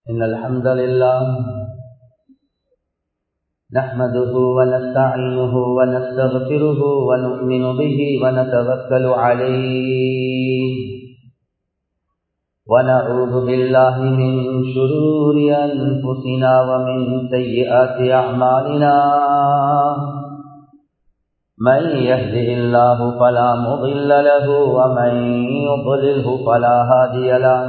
إن الحمد لله نحمده ونستعينه ونستغفره ونؤمن به ونتوكل عليه ونعوذ بالله من شرور أنفسنا ومن سيئات أعمالنا من يهده الله فلا مضل له ومن يضلله فلا هادي له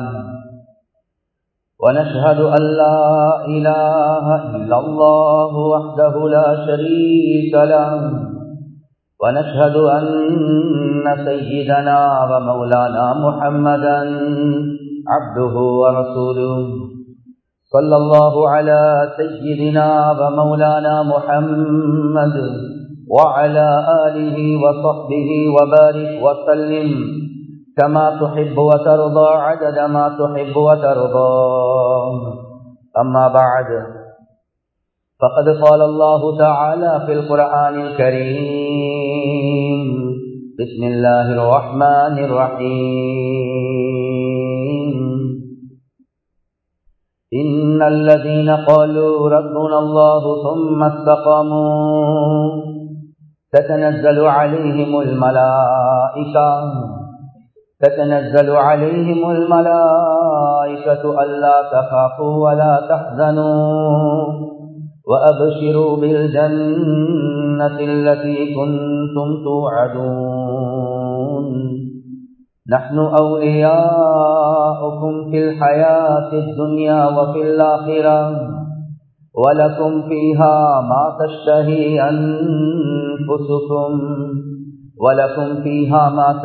ونشهد أن لا إله إلا الله وحده لا شريك له ونشهد أن سيدنا ومولانا محمدا عبده ورسوله صلى الله على سيدنا ومولانا محمد وعلى آله وصحبه وبارك وسلم كما تحب وترضى عدد ما تحب وترضى أما بعد فقد قال الله تعالى في القرآن الكريم بسم الله الرحمن الرحيم إن الذين قالوا ربنا الله ثم استقاموا تتنزل عليهم الملائكة تتنزل عليهم الملائكة ألا تخافوا ولا تحزنوا وأبشروا بالجنة التي كنتم توعدون نحن أولياؤكم في الحياة الدنيا وفي الآخرة ولكم فيها ما تشتهي أنفسكم ولكم فيها ما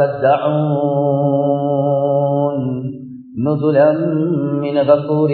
تدعون نزلا من غفور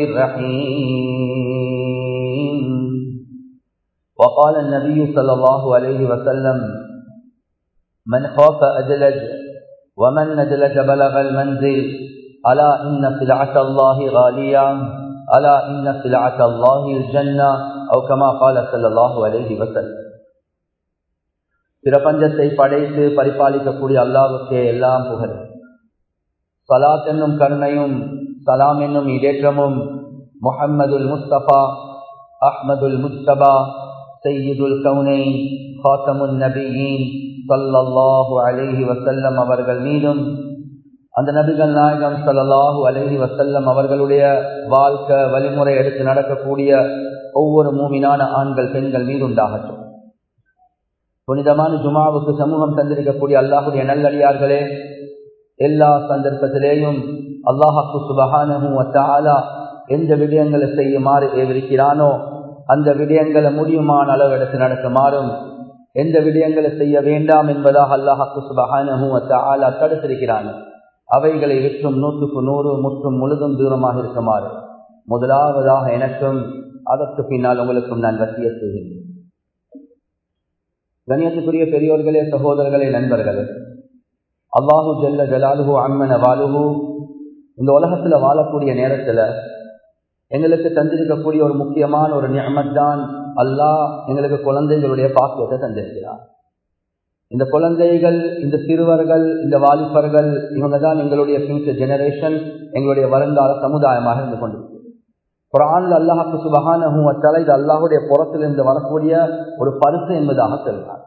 رحيم وقال النبي صلى الله عليه وسلم من خاف أدلج ومن ندلج بلغ المنزل ألا إن سلعة الله غالية ألا إن سلعة الله الجنة أو كما قال صلى الله عليه وسلم பிரபஞ்சத்தை படைத்து பரிபாலிக்கக்கூடிய அல்லாவுக்கே எல்லாம் புகழ் சலாத் என்னும் கருணையும் சலாம் என்னும் இடேற்றமும் முஹம்மதுல் முஸ்தபா அஹ்மதுல் முஸ்தபா சையீதுல் கவுனை ஹாத்தமுல் நபியின் சல்லல்லாஹு அலைஹி வசல்லம் அவர்கள் மீதும் அந்த நபிகள் நாயகம் சல்லாஹூ அலஹி வசல்லம் அவர்களுடைய வாழ்க்கை வழிமுறை எடுத்து நடக்கக்கூடிய ஒவ்வொரு மூமினான ஆண்கள் பெண்கள் மீது உண்டாகட்டும் புனிதமான ஜுமாவுக்கு சமூகம் தந்திருக்கக்கூடிய அல்லாஹுடைய நல்லடியார்களே எல்லா சந்தர்ப்பத்திலேயும் அல்லாஹாக்கு சுபகானா எந்த விடயங்களை செய்யுமாறு ஏவிருக்கிறானோ அந்த விடயங்களை முடியுமான அளவு எடுத்து நடக்குமாறும் எந்த விடயங்களை செய்ய வேண்டாம் என்பதாக அல்லாஹாக்கு சுபகானா தடுத்திருக்கிறான் அவைகளை விற்றும் நூற்றுக்கு நூறு முற்றும் முழுதும் தூரமாக இருக்குமாறு முதலாவதாக எனக்கும் அதற்கு பின்னால் உங்களுக்கும் நான் வசிய செய்கிறேன் கணியத்துக்குரிய பெரியோர்களே சகோதரர்களே நண்பர்களே அல்லாஹு ஜல்ல ஜலாலுஹு அம்மன வாலுஹு இந்த உலகத்துல வாழக்கூடிய நேரத்துல எங்களுக்கு தந்திருக்கக்கூடிய ஒரு முக்கியமான ஒரு நியமத் தான் அல்லாஹ் எங்களுக்கு குழந்தைகளுடைய பாக்கியத்தை தந்திருக்கிறார் இந்த குழந்தைகள் இந்த சிறுவர்கள் இந்த வாலிபர்கள் இவங்க தான் எங்களுடைய ஃபியூச்சர் ஜெனரேஷன் எங்களுடைய வருங்கால சமுதாயமாக இருந்து கொண்டிருக்கு குரான்ல அல்லாஹாக்கு சுபகானஹும் வச்சால இது அல்லாஹுடைய புறத்திலிருந்து வரக்கூடிய ஒரு பரிசு என்பதாக சொல்றார்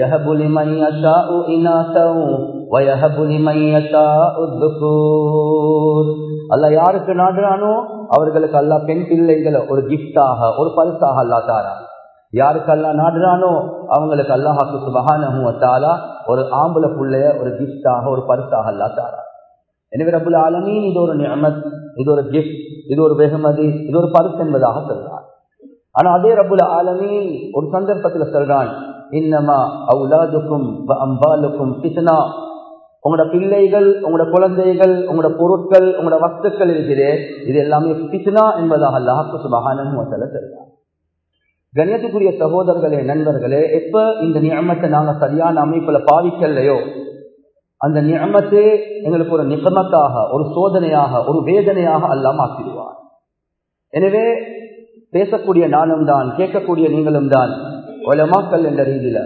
அல்ல யாருக்கு நாடுறானோ அவர்களுக்கு அல்லா பெண் பிள்ளைகளை ஒரு கிஃப்டாக ஒரு பரிசாக அல்லா தாரா யாருக்கு அல்லா நாடுறானோ அவங்களுக்கு அல்லாஹாக்கு சுபகானா ஒரு ஆம்புல புள்ளைய ஒரு கிஃப்டாக ஒரு பரிசாக அல்லா தாரா எனவே ரபுல் ஆலமீன் இது ஒரு நியமத் இது ஒரு கிஃப்ட் இது ஒரு வெகுமதி இது ஒரு பரிசு என்பதாக சொல்றான் ஆனா அதே ரபுல் ஆலமீன் ஒரு சந்தர்ப்பத்தில் சொல்றான் இன்னமா அவுலாதுக்கும் அம்பாலுக்கும் பிசனா உங்களோட பிள்ளைகள் உங்களோட குழந்தைகள் உங்களோட பொருட்கள் உங்களோட வஸ்துக்கள் இருக்கிறே இது எல்லாமே பிசுனா என்பதாக அல்லாஹாக்கு சுபகானு சொல்றான் கண்ணியத்துக்குரிய சகோதரர்களே நண்பர்களே எப்ப இந்த நியமத்தை நாங்க சரியான அமைப்புல பாவிக்கலையோ அந்த நியமத்தே எங்களுக்கு ஒரு நிகமத்தாக ஒரு சோதனையாக ஒரு வேதனையாக அல்லாம ஆக்கிடுவார் எனவே பேசக்கூடிய நானும் தான் கேட்கக்கூடிய நீங்களும் தான் உலமாக்கல் என்ற ரீதியில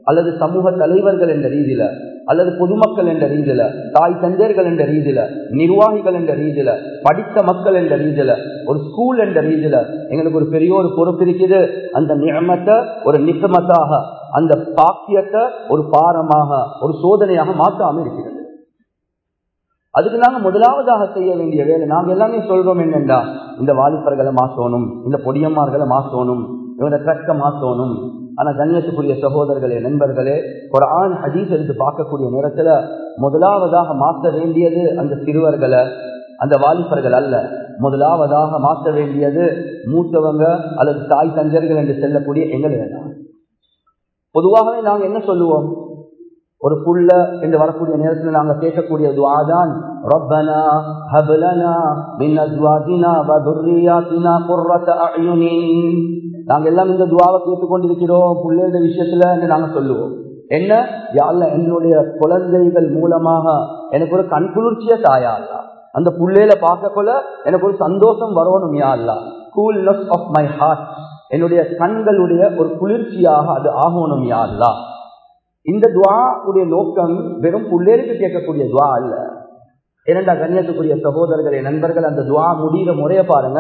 அல்லது சமூக தலைவர்கள் என்ற ரீதியில அல்லது பொதுமக்கள் என்ற ரீதியில தாய் தந்தையர்கள் என்ற ரீதியில நிர்வாகிகள் என்ற ரீதியில படித்த மக்கள் என்ற ரீதியில ஒரு ஸ்கூல் என்ற ரீதியில எங்களுக்கு ஒரு பெரிய ஒரு பொறுப்பு இருக்குது அந்த நியமத்தை ஒரு நிக்கமத்தாக அந்த பாக்கியத்தை ஒரு பாரமாக ஒரு சோதனையாக மாற்றாம இருக்கிறது அதுக்கு நாங்க முதலாவதாக செய்ய வேண்டிய வேலை நாங்க எல்லாமே சொல்றோம் என்னென்றா இந்த வாலிபர்களை மாற்றணும் இந்த பொடியம்மார்களை மாற்றணும் இவங்க ட்ரக்கை மாற்றணும் ஆனா கண்ணியத்துக்குரிய சகோதரர்களே நண்பர்களே ஒரு ஆண் ஹதீஸ் எடுத்து பார்க்கக்கூடிய நேரத்துல முதலாவதாக மாற்ற வேண்டியது அந்த சிறுவர்களை அந்த வாலிபர்கள் அல்ல முதலாவதாக மாற்ற வேண்டியது மூத்தவங்க அல்லது தாய் தஞ்சர்கள் என்று செல்லக்கூடிய எங்களை பொதுவாகவே நாங்க என்ன சொல்லுவோம் ஒரு புள்ள என்று வரக்கூடிய நேரத்தில் நாங்க கேட்கக்கூடிய துவாதான் ரப்பனா ஹபலனா மின் அஸ்வாஜினா வ துர்ரியாத்தினா குர்ரத அயுனின் நாங்க எல்லாம் இந்த துவாவை கேட்டுக்கொண்டிருக்கிறோம் பிள்ளைகள விஷயத்துல என்று நாங்க சொல்லுவோம் என்ன யாழ்ல என்னுடைய குழந்தைகள் மூலமாக எனக்கு ஒரு கண்குளிர்ச்சிய தாயா அல்ல அந்த புள்ளையில பார்க்கக்குள்ள எனக்கு ஒரு சந்தோஷம் வரணும் யா அல்ல கூல்னஸ் ஆஃப் மை ஹார்ட் என்னுடைய கண்களுடைய ஒரு குளிர்ச்சியாக அது ஆகணும் யா அல்லா இந்த துவா உடைய நோக்கம் வெறும் புள்ளேருக்கு கேட்கக்கூடிய துவா அல்ல இரண்டா கண்ணியத்துக்குரிய சகோதரர்களே நண்பர்கள் அந்த துவா முடிகிற முறைய பாருங்க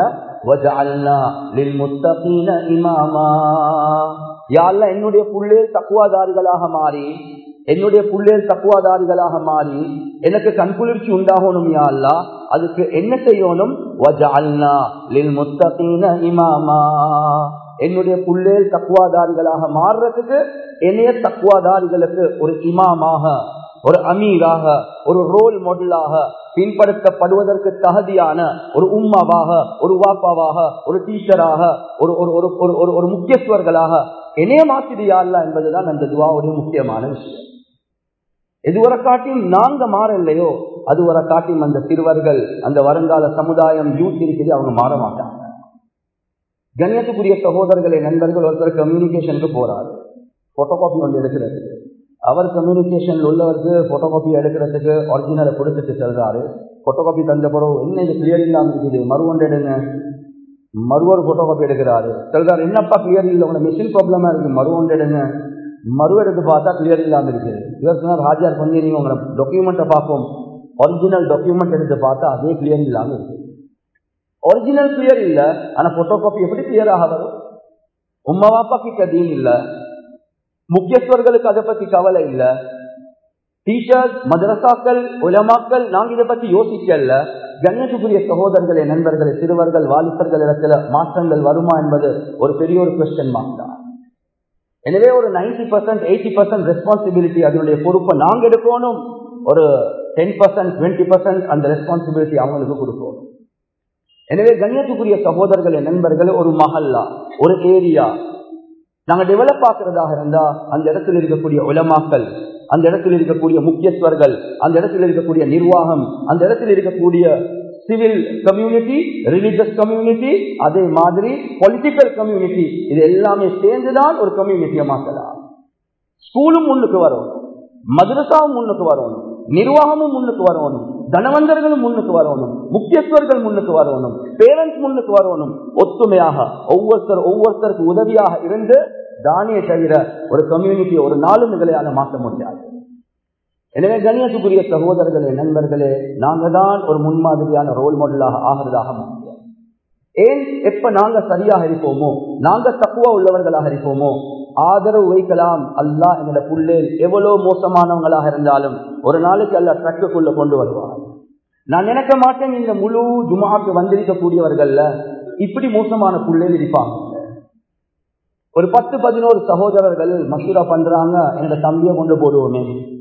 என்னுடைய புள்ளேர் தக்குவாதாரிகளாக மாறி என்னுடைய புள்ளேர் தக்குவாதாரிகளாக மாறி எனக்கு கண்குளிர்ச்சி உண்டாகணும் யா அல்லா அதுக்கு என்ன செய்யணும் இமாமா என்னுடைய புள்ளேல் தக்குவாதாரிகளாக மாறுறதுக்கு என்னைய தக்குவாதாரிகளுக்கு ஒரு இமாமாக ஒரு அமீராக ஒரு ரோல் மாடலாக பின்படுத்தப்படுவதற்கு தகுதியான ஒரு உம்மாவாக ஒரு வாப்பாவாக ஒரு டீச்சராக ஒரு ஒரு ஒரு ஒரு ஒரு முக்கியத்துவர்களாக என்னைய மாத்திரியா என்பதுதான் அந்த துவாவுடைய முக்கியமான விஷயம் எதுவரை காட்டியும் நாங்க மாறலையோ அதுவரை காட்டியும் அந்த சிறுவர்கள் அந்த வருங்கால சமுதாயம் யூத் இருக்குது அவங்க மாற மாட்டாங்க கண்ணியத்துக்குரிய சகோதரர்களை நண்பர்கள் ஒருத்தர் கம்யூனிகேஷனுக்கு போறாரு போட்டோ காப்பி ஒன்று எடுக்கிறதுக்கு அவர் கம்யூனிகேஷன்ல உள்ளவருக்கு போட்டோ காப்பி எடுக்கிறதுக்கு ஒரிஜினலை கொடுத்துட்டு செல்றாரு போட்டோ காப்பி தந்த பிறகு என்ன இது கிளியர் இல்லாம இருக்குது மறு ஒன்று எடுங்க மறுவர் போட்டோ காப்பி எடுக்கிறாரு சொல்றாரு என்னப்பா கிளியர் இல்லை உங்களோட மிஷின் ப்ராப்ளமா இருக்கு மறு ஒன்று எடுங்க மறு எடுத்து பார்த்தா கிளியர் இல்லாம இருக்குது இவர் சொன்னார் ஹாஜர் பண்ணி நீங்க உங்களோட டாக்குமெண்ட்டை பார்ப்போம் ஒரிஜினல் டாக்குமெண்ட் எடுத்து பார்த்தா அதே கிளியர் இல்லாம இருக்கு ஒரிஜினல் கிளியர் இல்ல ஆனா போட்டோ காப்பி எப்படி கிளியராக வரும் உம்மா வாப்பா கிட்ட தீன் இல்ல முக்கியஸ்வர்களுக்கு அதை பத்தி கவலை இல்ல டீச்சர்ஸ் மதரசாக்கள் உலமாக்கள் நாங்க இதை பத்தி யோசிக்கல கண்ணியத்துக்குரிய சகோதரர்களே நண்பர்களே சிறுவர்கள் வாலிபர்கள் இடத்துல மாற்றங்கள் வருமா என்பது ஒரு பெரிய ஒரு கொஸ்டின் மார்க் தான் எனவே ஒரு ninety percent eighty percent responsibility அதனுடைய பொறுப்பை நாங்க எடுக்கணும் ஒரு டென் பர்சன்ட் டுவெண்ட்டி பர்சன்ட் அந்த ரெஸ்பான்சிபிலிட்டி அவங்களுக்கு கொடுக்கணும் எனவே கண்ணியத்துக்குரிய சகோதரர்களே நண்பர்கள் ஒரு மஹல்லா ஒரு ஏரியா நாங்க டெவலப் ஆக்குறதாக இருந்தா அந்த இடத்துல இருக்கக்கூடிய உலமாக்கள் அந்த இடத்துல இருக்கக்கூடிய முக்கியஸ்வர்கள் அந்த இடத்துல இருக்கக்கூடிய நிர்வாகம் அந்த இடத்துல இருக்கக்கூடிய சிவில் கம்யூனிட்டி ரிலிஜியஸ் கம்யூனிட்டி அதே மாதிரி பொலிட்டிக்கல் கம்யூனிட்டி இது எல்லாமே சேர்ந்துதான் ஒரு கம்யூனிட்டியை மாற்றலாம் ஸ்கூலும் முன்னுக்கு வரணும் மதுரசாவும் முன்னுக்கு வரணும் நிர்வாகமும் முன்னுக்கு வரணும் தனவந்தர்களும் முன்னுக்கு வரணும் முக்கியஸ்வர்கள் முன்னுக்கு வரணும் பேரண்ட்ஸ் முன்னுக்கு வரணும் ஒத்துமையாக ஒவ்வொருத்தர் ஒவ்வொருத்தருக்கு உதவியாக இருந்து தானிய தவிர ஒரு கம்யூனிட்டி ஒரு நாலு நிகழையால மாற்ற முடியாது எனவே கண்ணியத்துக்குரிய சகோதரர்களே நண்பர்களே நாங்க தான் ஒரு முன்மாதிரியான ரோல் மாடலாக ஆகிறதாக முடியும் ஏன் எப்ப நாங்க சரியாக இருப்போமோ நாங்க தக்குவா உள்ளவர்களாக இருப்போமோ ஆதரவு வைக்கலாம் அல்லா எங்களோட புள்ளேல் எவ்வளவு மோசமானவங்களாக இருந்தாலும் ஒரு நாளைக்கு அல்ல ட்ரக்குக்குள்ள கொண்டு வருவார் நான் நினைக்க மாட்டேன் இந்த முழு ஜுமாக்கு வந்திருக்கக்கூடியவர்கள்ல இப்படி மோசமான புள்ளேல் இருப்பாங்க ஒரு பத்து பதினோரு சகோதரர்கள் மசூரா பண்றாங்க என்னோட தம்பியை கொண்டு போடுவோமே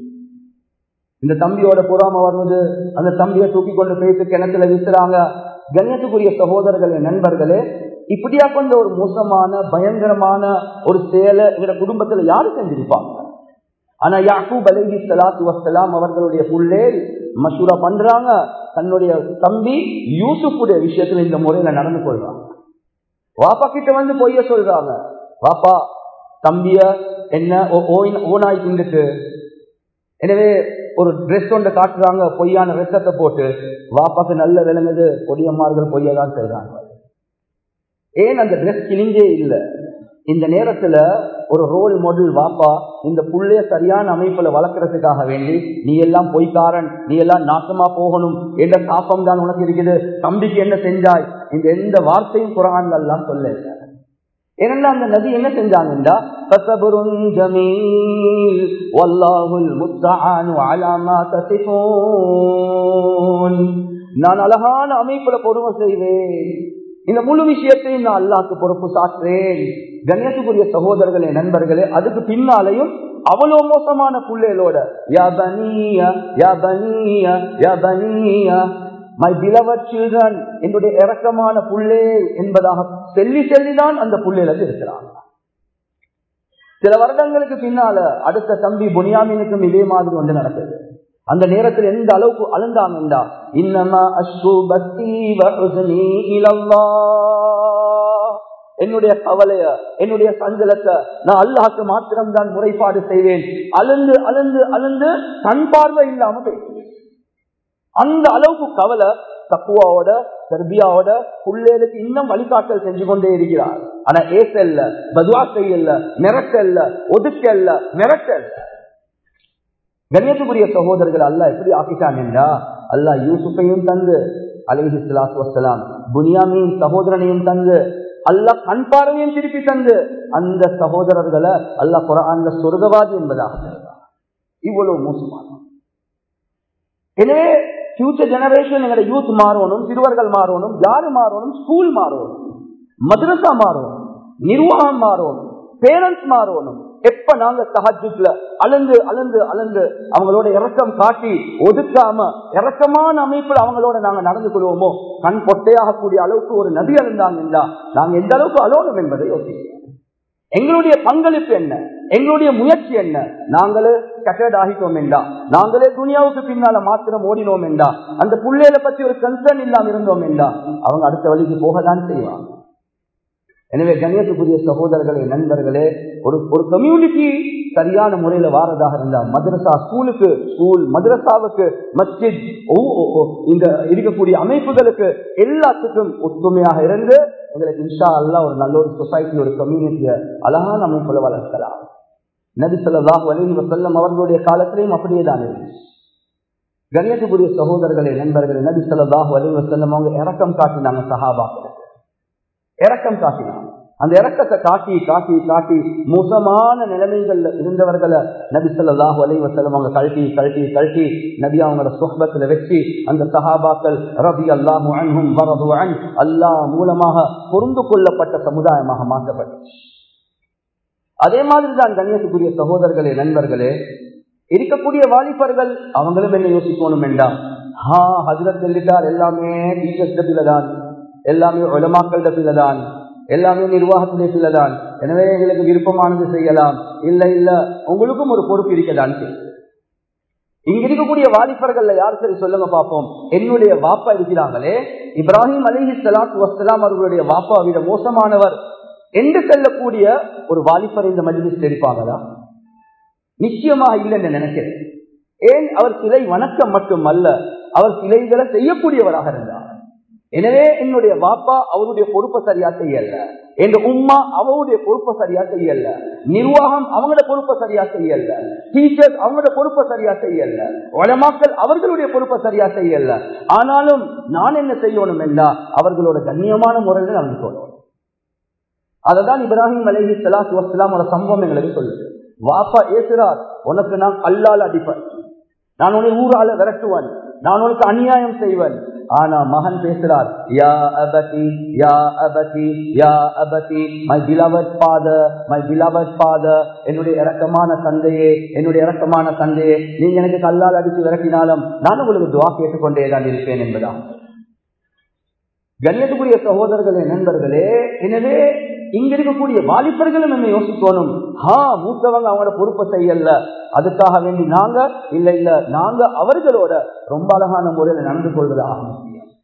இந்த தம்பியோட பொறாம வருவது அந்த தம்பியை தூக்கி கொண்டு போயிட்டு கிணத்துல வீசுறாங்க கண்ணியத்துக்குரிய சகோதரர்களே நண்பர்களே இப்படியா கொண்ட ஒரு மோசமான பயங்கரமான ஒரு செயலை எங்க குடும்பத்துல யாரு செஞ்சிருப்பாங்க ஆனா யாக்கூப் அலஹி சலாத்து வசலாம் அவர்களுடைய புள்ளே மசூரா பண்றாங்க தன்னுடைய தம்பி யூசுஃபுடைய விஷயத்துல இந்த முறையில நடந்து கொள்றாங்க வாப்பா கிட்ட வந்து பொய்ய சொல்றாங்க வாப்பா தம்பிய என்ன ஓனாய் திண்டுட்டு எனவே ஒரு ட்ரெஸ் ஒன்று காட்டுறாங்க பொய்யான ரத்தத்தை போட்டு வாப்பாக்கு நல்ல விளங்குது கொடியம்மார்கள் பொய்யதான் செய்றாங்க ஏன் அந்த ட்ரெஸ் கிழிஞ்சே இல்லை இந்த நேரத்துல ஒரு ரோல் மாடல் வாப்பா இந்த புள்ளைய சரியான அமைப்புல வளர்க்கறதுக்காக வேண்டி நீ எல்லாம் பொய்க்காரன் நீ எல்லாம் நாசமா போகணும் என்ற தாப்பம் தான் உனக்கு இருக்குது தம்பிக்கு என்ன செஞ்சாய் இந்த எந்த வார்த்தையும் குரான்ல எல்லாம் சொல்ல ஏன்னா அந்த நதி என்ன செஞ்சாங்கண்டா ஃபஸபுருன் ஜமீல் வல்லாஹுல் முஸ்தஆனு அலா மா தசிஃபூன் நான் அழகான அமைப்புல பொறுமை செய்வேன் இந்த முழு விஷயத்தையும் நான் அல்லாஹ்க்கு பொறுப்பு சாற்றுறேன் கண்ணியத்துக்குரிய சகோதரர்களே நண்பர்களே அதுக்கு பின்னாலையும் அவ்வளவு மோசமான புள்ளைகளோட யா பனியா யா பனியா யா பனியா மை பிலவர் சில்ட்ரன் என்னுடைய இறக்கமான புள்ளே என்பதாக சொல்லி சொல்லிதான் அந்த புள்ளையில இருக்கிறாங்க சில வருடங்களுக்கு பின்னால அடுத்த தம்பி புனியாமினுக்கும் இதே மாதிரி ஒன்று நடக்குது அந்த நேரத்தில் எந்த அளவுக்கு அழுந்தாங்கண்டா இன்னமா அஸ்ரு பக்தி என்னுடைய கவலைய என்னுடைய சஞ்சலத்தை நான் அல்லாஹ்க்கு மாத்திரம்தான் முறைப்பாடு செய்வேன் அழுந்து அழுந்து அழுந்து கண் பார்வை இல்லாம பேசுவேன் அந்த அளவுக்கு கவலை தக்குவாவோட சர்பியாவோட பிள்ளைகளுக்கு இன்னும் வழிகாட்டல் செஞ்சு கொண்டே இருக்கிறார் ஆனா ஏசல்ல பதுவா செய்யல மிரட்டல்ல ஒதுக்கல்ல மிரட்டல்ல கண்ணியத்துக்குரிய சகோதரர்கள் அல்ல எப்படி ஆக்கிட்டான் என்றா அல்லாஹ் யூசுஃபையும் தந்து அலிஹி சலாத்து வசலாம் புனியாமியின் சகோதரனையும் தந்து அல்லாஹ் கண் பார்வையும் திருப்பி தந்து அந்த சகோதரர்களை அல்லாஹ் குரான்ல சொர்க்கவாதி என்பதாக சொல்றார் இவ்வளவு மோசமான எனவே ஃபியூச்சர் ஜெனரேஷன் எங்களோட யூத் மாறணும் சிறுவர்கள் மாறணும் யாரு மாறணும் ஸ்கூல் மாறணும் மദ്രസா மாறணும் நிர்வாகம் மாறணும் பேரண்ட்ஸ் மாறணும் எப்ப நாங்க சஹஜுட்ல அலந்து அலந்து அலந்து அவங்களோட இறக்கம் காட்டி ஒதுக்காம இறக்கமான அமைப்பில் அவங்களோட நாங்க நடந்து கொள்வோமோ கண் பொட்டையாகக்கூடிய அளவுக்கு ஒரு நபி இருந்தாங்கன்னா நாங்க எந்த அளவுக்கு அலோனும் என்பதை யோசிக்கிறோம் எங்களுடைய பங்களிப்பு என்ன எங்களுடைய முயற்சி என்ன நாங்களே கட்டட் ஆகிட்டோம் என்றா நாங்களே துனியாவுக்கு பின்னால மாத்திரம் ஓடினோம் என்றா அந்த புள்ளையில பத்தி ஒரு கன்சர்ன் இல்லாம இருந்தோம் என்றா அவங்க அடுத்த வழிக்கு போகத்தான் செய்வாங்க எனவே கண்ணியத்துக்குரிய சகோதரர்களே நண்பர்களே ஒரு ஒரு கம்யூனிட்டி சரியான முறையில வாரதாக இருந்தா மദ്രസா ஸ்கூலுக்கு ஸ்கூல் மദ്രസാவுக்கு மஸ்ஜித் இந்த இருக்கக்கூடிய அமைப்புகளுக்கு எல்லாத்துக்கும் ஒத்துமையாக இருந்து எங்களுக்கு இன்ஷா அல்லா ஒரு நல்ல ஒரு சொசைட்டி ஒரு கம்யூனிட்டிய அழகான அமைப்புல வளர்க்கலாம் நபி சொல்லாஹ் வலின் வசல்லம் அவர்களுடைய காலத்திலையும் அப்படியே தான் இருந்துச்சு கண்ணியத்துக்குரிய சகோதரர்களே நண்பர்களே நபி சொல்லாஹ் வலின் வசல்லம் அவங்க இறக்கம் காட்டினாங்க சஹாபாக்களுக்கு இறக்கம் காட்டினாங்க அந்த இறக்கத்தை காட்டி காட்டி காட்டி மோசமான நிலைமைகள்ல இருந்தவர்களை நபி சொல்லாஹு அலைவசலம் அவங்க கழட்டி கழட்டி கழட்டி நபி அவங்களோட சுஹபத்துல வச்சு அந்த சஹாபாக்கள் ரபி அல்லாஹு அன்ஹும் வரது அன் அல்லாஹ் மூலமாக பொருந்து கொள்ளப்பட்ட சமுதாயமாக மாற்றப்பட்டுச்சு அதே மாதிரி தான் கண்ணியத்துக்குரிய சகோதரர்களே நண்பர்களே இருக்கக்கூடிய வாலிபர்கள் அவங்களும் என்ன யோசிக்கணும் வேண்டாம் ஹா ஹஜரத் சொல்லிட்டார் எல்லாமே டீச்சர்ஸ் தான் எல்லாமே உலமாக்கள் தான் எல்லாமே நிர்வாகத்துடைய தான் எனவே எங்களுக்கு விருப்பமானது செய்யலாம் இல்ல இல்ல உங்களுக்கும் ஒரு பொறுப்பு இருக்கதான் இங்க இருக்கக்கூடிய வாலிபர்கள்ல யார் சரி சொல்லுங்க பார்ப்போம் என்னுடைய வாப்பா இருக்கிறாங்களே இப்ராஹிம் அலிஹி சலாத்து வசலாம் அவர்களுடைய வாப்பா விட மோசமானவர் என்று செல்லக்கூடிய ஒரு வாலிபர் இந்த மஜ்லிஸ் எடுப்பாங்களா நிச்சயமாக இல்லைன்னு நினைக்கிறேன் ஏன் அவர் சிலை வணக்கம் மட்டும் அல்ல அவர் சிலைகளை செய்யக்கூடியவராக இருந்தார் எனவே என்னுடைய வாப்பா அவருடைய பொறுப்பை சரியா செய்யல எங்க உம்மா அவருடைய பொறுப்பை சரியா செய்யல நிர்வாகம் அவங்களோட பொறுப்பை சரியா செய்யல டீச்சர்ஸ் அவங்களோட பொறுப்பை சரியா செய்யல வளமாக்கள் அவர்களுடைய பொறுப்பை சரியா செய்யல ஆனாலும் நான் என்ன செய்யணும் என்றா அவர்களோட கண்ணியமான முறையில் நான் சொல்லணும் அததான் இப்ராஹிம் அலஹி சலாத்து வசலாமோட சம்பவம் எங்களுக்கு சொல்லுது வாப்பா ஏசுறார் உனக்கு நான் கல்லால் அடிப்பேன் நான் உன்னை ஊரால விரட்டுவன் நான் உனக்கு அநியாயம் செய்வன் ஆனா மகன் பேசுறார் யா அபதி யா அபதி யா அபதி my beloved father my beloved father என்னுடைய இறக்கமான தந்தையே என்னுடைய இறக்கமான தந்தையே நீங்க எனக்கு கல்லால் அடிச்சு விரட்டினாலும் நான் உங்களுக்கு துவா கேட்டுக்கொண்டே தான் இருப்பேன் என்பதா கண்ணியத்துக்குரிய சகோதரர்களே நண்பர்களே எனவே இங்க இருக்கக்கூடிய வாலிபர்களும் என்ன யோசிக்கணும் ஹா மூத்தவங்க அவங்களோட பொறுப்பை செய்யல அதுக்காக வேண்டி நாங்க இல்ல இல்ல நாங்க அவர்களோட ரொம்ப அழகான முறையில் நடந்து கொள்வது ஆகும்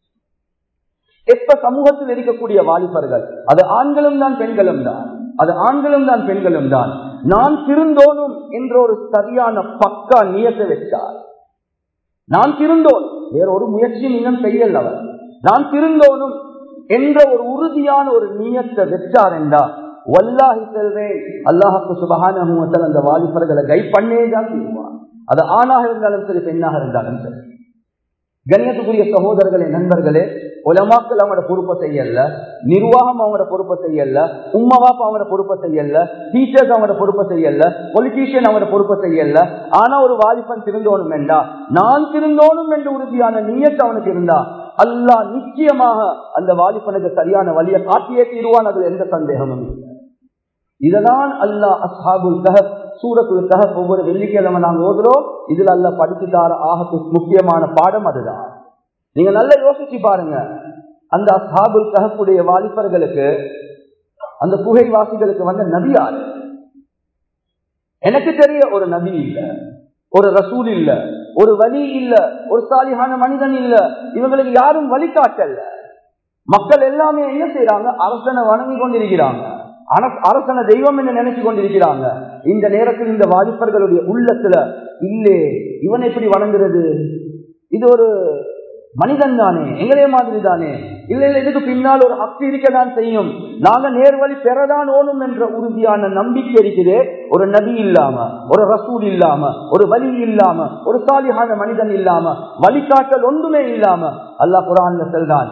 எப்ப சமூகத்தில் இருக்கக்கூடிய வாலிபர்கள் அது ஆண்களும் தான் பெண்களும் தான் அது ஆண்களும் தான் பெண்களும் தான் நான் திருந்தோனும் என்ற ஒரு சரியான பக்கா நியத்தை வச்சார் நான் திருந்தோன் வேற ஒரு முயற்சியும் இன்னும் செய்யல அவர் நான் திருந்தோனும் என்ற ஒரு உறுதியான ஒரு நீயத்தை வெற்றார் என்றா வல்லாஹி செல்வேன் அல்லாஹுக்கு சுபகான அந்த வாலிபர்களை கைட் பண்ணே தான் செய்வான் அது ஆணாக இருந்தாலும் சரி பெண்ணாக இருந்தாலும் சரி கண்ணியத்துக்குரிய சகோதரர்களே நண்பர்களே உலமாக்கள் அவங்களோட பொறுப்பை செய்யல நிர்வாகம் அவங்களோட பொறுப்பை செய்யல உம்மா பாப்பா அவங்களோட பொறுப்பை செய்யல டீச்சர்ஸ் அவங்களோட பொறுப்பை செய்யல பொலிட்டீஷியன் அவங்களோட பொறுப்பை செய்யல ஆனா ஒரு வாலிபன் திருந்தோணும் என்றா நான் திருந்தோணும் என்று உறுதியான நீயத்து அவனுக்கு இருந்தா அல்லாஹ் நிச்சயமாக அந்த வாலிபனுக்கு சரியான வழியை காட்டியே தீருவான் அதுல எந்த சந்தேகமும் இல்லை இததான் அல்லாஹ் அஸ்ஹாபுல் கஹப் சூரத்துல் கஹப் ஒவ்வொரு வெள்ளிக்கிழமை நாங்க ஓதுறோம் இதுல அல்ல படிச்சுட்டார ஆக முக்கியமான பாடம் அதுதான் நீங்க நல்லா யோசிச்சு பாருங்க அந்த அஸ்ஹாபுல் கஹப்புடைய வாலிபர்களுக்கு அந்த புகைவாசிகளுக்கு வந்த நபி யாரு எனக்கு தெரிய ஒரு நபி இல்ல ஒரு ரசூல் இல்ல ஒரு வழி இல்ல ஒரு சாலியான மனிதன் இல்ல இவங்களுக்கு யாரும் வழிகாட்டல்ல மக்கள் எல்லாமே என்ன செய்யறாங்க அரசனை வணங்கி கொண்டிருக்கிறாங்க அரசன தெய்வம் என்று நினைச்சு கொண்டிருக்கிறாங்க இந்த நேரத்தில் இந்த வாலிபர்களுடைய உள்ளத்துல இல்லே இவன் எப்படி வணங்குறது இது ஒரு மனிதன் தானே எங்களே மாதிரி தானே இல்ல இல்ல இதுக்கு பின்னால் ஒரு ஹக்கு இருக்கதான் செய்யும் நாங்க நேர்வழி பெறதான் ஓணும் என்ற உறுதியான நம்பிக்கை இருக்குது ஒரு நபி இல்லாம ஒரு ரசூல் இல்லாம ஒரு வழி இல்லாம ஒரு சாலியான மனிதன் இல்லாம வழிகாட்டல் ஒன்றுமே இல்லாம அல்லாஹ் குரான்ல செல்றான்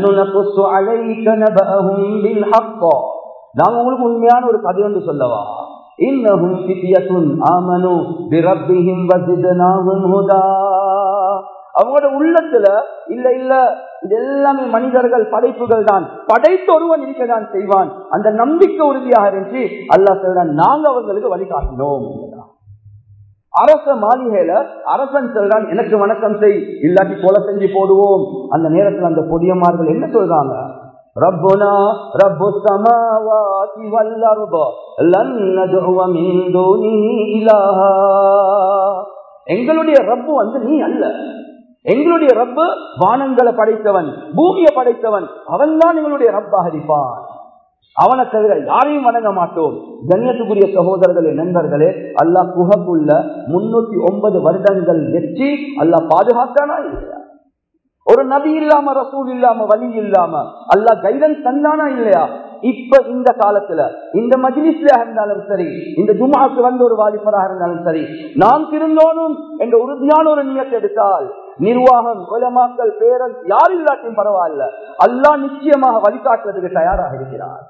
நாங்க உங்களுக்கு உண்மையான ஒரு கதை ஒன்று சொல்லவா இன்னஹும் ஃபித்யத்துன் ஆமனு பிரப்பிஹிம் வஸித்னாஹும் ஹுதா அவங்களோட உள்ளத்துல இல்ல இல்ல இது எல்லாமே மனிதர்கள் படைப்புகள் தான் படைத்த ஒருவன் இருக்கதான் செய்வான் அந்த நம்பிக்கை உறுதியாக இருந்துச்சு அல்லா சொல்றான் நாங்க அவங்களுக்கு வழிகாட்டினோம் அரச மாளிகையில அரசன் சொல்றான் எனக்கு வணக்கம் செய் இல்லாட்டி கொலை செஞ்சு போடுவோம் அந்த நேரத்தில் அந்த பொடியமார்கள் என்ன சொல்றாங்க ربنا رب السماوات والأرض لن ندعو من دونه إلها எங்களுடைய ரப்பு வந்து நீ அல்ல எங்களுடைய ரப்பு வானங்களை படைத்தவன் பூமியை படைத்தவன் அவன் தான் எங்களுடைய ரப்பாக இருப்பான் அவனை தவிர யாரையும் வணங்க மாட்டோம் கண்ணியத்துக்குரிய சகோதரர்களே நண்பர்களே அல்லாஹ் குஹக்குள்ள முன்னூத்தி ஒன்பது வருடங்கள் வெற்றி அல்லாஹ் பாதுகாத்தானா இல்லையா ஒரு நபி இல்லாம ரசூல் இல்லாம வழி இல்லாம அல்லா கைடன்ஸ் தந்தானா இல்லையா இப்ப இந்த காலத்துல இந்த மஜிலிஸ்ல இருந்தாலும் சரி இந்த ஜுமாக்கு வந்து ஒரு வாலிபராக இருந்தாலும் சரி நாம் திருந்தோனும் என்ற உறுதியான ஒரு நியத்தை எடுத்தால் நிர்வாகம் குலமாக்கல் பேரல் யார் இல்லாட்டியும் பரவாயில்ல அல்லா நிச்சயமாக வழிகாட்டுறதுக்கு தயாராக இருக்கிறார்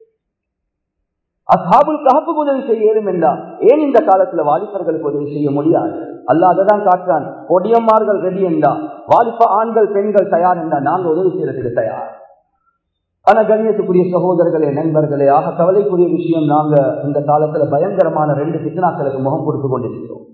அசாபுல் கஹப்புக்கு உதவி செய்ய ஏதும் என்றா ஏன் இந்த காலத்துல வாலிபர்களுக்கு உதவி செய்ய முடியாது அல்ல அததான் காட்டுறான் பொடியம்மார்கள் ரெடி என்றா வாலிப ஆண்கள் பெண்கள் தயார் என்றா நாங்க உதவி செய்யறதுக்கு தயார் ஆனா கண்ணியத்துக்குரிய சகோதரர்களே நண்பர்களே ஆக கவலைக்குரிய விஷயம் நாங்க இந்த காலத்துல பயங்கரமான ரெண்டு சித்தனாக்களுக்கு முகம் கொடுத்து கொண்டிருக்கிறோம்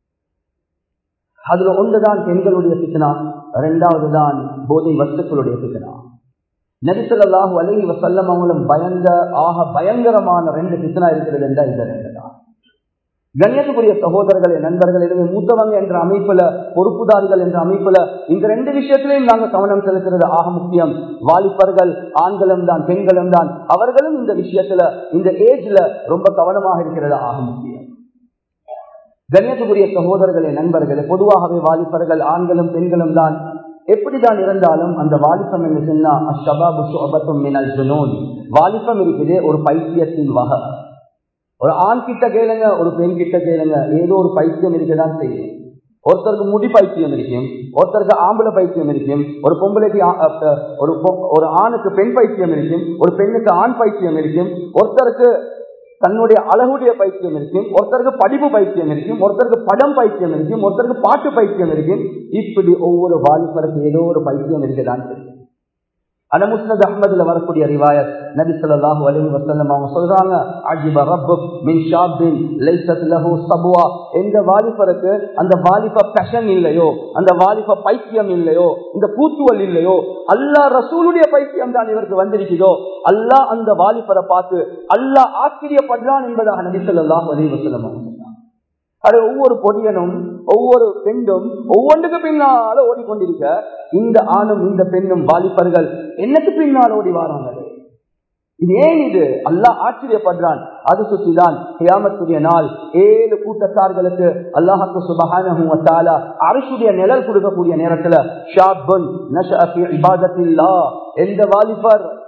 அதுல ஒன்றுதான் பெண்களுடைய சித்தனா இரண்டாவது தான் போதை வஸ்துக்களுடைய சித்தனா நபிசல்லாஹு அலஹி வசல்லம் அவங்களும் பயந்த ஆக பயங்கரமான ரெண்டு சித்தனா இருக்கிறது என்றா இந்த ரெண்டு தான் கண்ணியத்துக்குரிய சகோதரர்களே நண்பர்கள் எனவே மூத்தவங்க என்ற அமைப்புல பொறுப்புதாரிகள் என்ற அமைப்புல இந்த ரெண்டு விஷயத்திலையும் நாங்கள் கவனம் செலுத்துறது ஆக முக்கியம் வாலிபர்கள் ஆண்களும் தான் பெண்களும் தான் அவர்களும் இந்த விஷயத்துல இந்த ஏஜ்ல ரொம்ப கவனமாக இருக்கிறது ஆக முக்கியம் கண்ணியத்துக்குரிய சகோதரர்களே நண்பர்களே பொதுவாகவே வாலிபர்கள் ஆண்களும் பெண்களும் தான் எப்படிதான் இருந்தாலும் அந்த வாலிபம் என்ன சொன்னா அஷபாபு சுபத்தும் மினல் ஜுனூன் வாலிபம் இருக்குது ஒரு பைத்தியத்தின் வகை ஒரு ஆண் கிட்ட கேளுங்க ஒரு பெண் கிட்ட கேளுங்க ஏதோ ஒரு பைத்தியம் இருக்கதான் செய்யும் ஒருத்தருக்கு முடி பைத்தியம் இருக்கும் ஒருத்தருக்கு ஆம்பளை பைத்தியம் இருக்கும் ஒரு பொம்பளைக்கு ஒரு ஒரு ஆணுக்கு பெண் பைத்தியம் இருக்கும் ஒரு பெண்ணுக்கு ஆண் பைத்தியம் இருக்கும் ஒருத்தருக்கு தன்னுடைய அழகுடைய பைத்தியம் இருக்கும் ஒருத்தருக்கு படிப்பு பைத்தியம் இருக்கும் ஒருத்தருக்கு படம் பைத்தியம் இருக்கும் ஒருத்தருக்கு பாட்டு பைத்தியம் இருக்கும் இப்படி ஒவ்வொரு வாலிபருக்கு ஏதோ ஒரு பைத்தியம் இருக்குதான் தெரியும் அனமுஸ்னத் அஹ்மதுல வரக்கூடிய ரிவாயத் நபி ஸல்லல்லாஹு அலைஹி வஸல்லம் அவங்க சொல்றாங்க அஜிப ரப்புக் மின் ஷாபின் லைஸத் லஹு சப்வா எந்த வாலிபருக்கு அந்த வாலிப பேஷன் இல்லையோ அந்த வாலிப பைத்தியம் இல்லையோ இந்த கூத்துவல் இல்லையோ அல்லாஹ் ரசூலுடைய பைத்தியம் தான் இவருக்கு வந்திருக்கிறதோ அல்லாஹ் அந்த வாலிபரை பார்த்து அல்லாஹ் ஆச்சரியப்படுறான் என்பதாக நபி ஸல்லல்லாஹு அலைஹி வஸல்லம் அவங்க சொன்னாங்க அது ஒவ்வொரு பொடியனும் ஒவ்வொரு பெண்ணும் ஒவ்வொன்றுக்கு பின்னால ஓடிக்கொண்டிருக்க இந்த ஆணும் இந்த பெண்ணும் வாலிபர்கள் என்னக்கு பின்னால் ஓடி வராங்களே இது ஏன் இது அல்லாஹ் ஆச்சரியப்படுறான் அது சுற்றிதான் கியாமத்துடைய நாள் ஏழு கூட்டத்தார்களுக்கு அல்லாஹாக்கு சுபகான அரசுடைய நிழல் கொடுக்கக்கூடிய நேரத்துல ஷாபுன் இபாதத்தில்லா எந்த வாலிபர்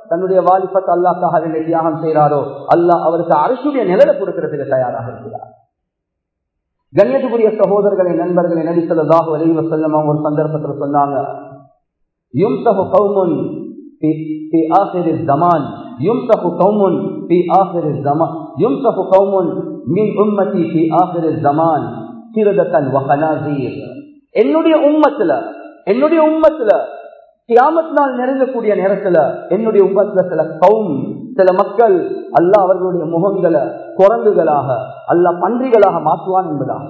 தன்னுடைய வாலிபத்தை அல்லாக்காக வேண்டிய தியாகம் செய்கிறாரோ அல்லாஹ் அவருக்கு அரசுடைய நிழலை கொடுக்கறதுக்கு தயாராக இருக்கிறார் கண்ணியத்துக்குரிய சகோதரர்களை நண்பர்களை நபி சொல்லாஹு அலி வசல்லம் அவங்க ஒரு சந்தர்ப்பத்தில் சொன்னாங்க யும்சஹு கௌமுன் في آخر الزمان يمسح قوم في آخر الزمان يمسح قوم من أمتي في آخر الزمان கிரதத்தன் வகனாசீர் என்னுடைய உம்மத்துல என்னுடைய உம்மத்துல கியாமத் நாள் நெருங்கக்கூடிய நேரத்துல என்னுடைய உம்மத்துல சில கவுன் சில மக்கள் அல்லாஹ் அவர்களுடைய முகங்களை குரங்குகளாக அல்லாஹ் பன்றிகளாக மாற்றுவான் என்பதாக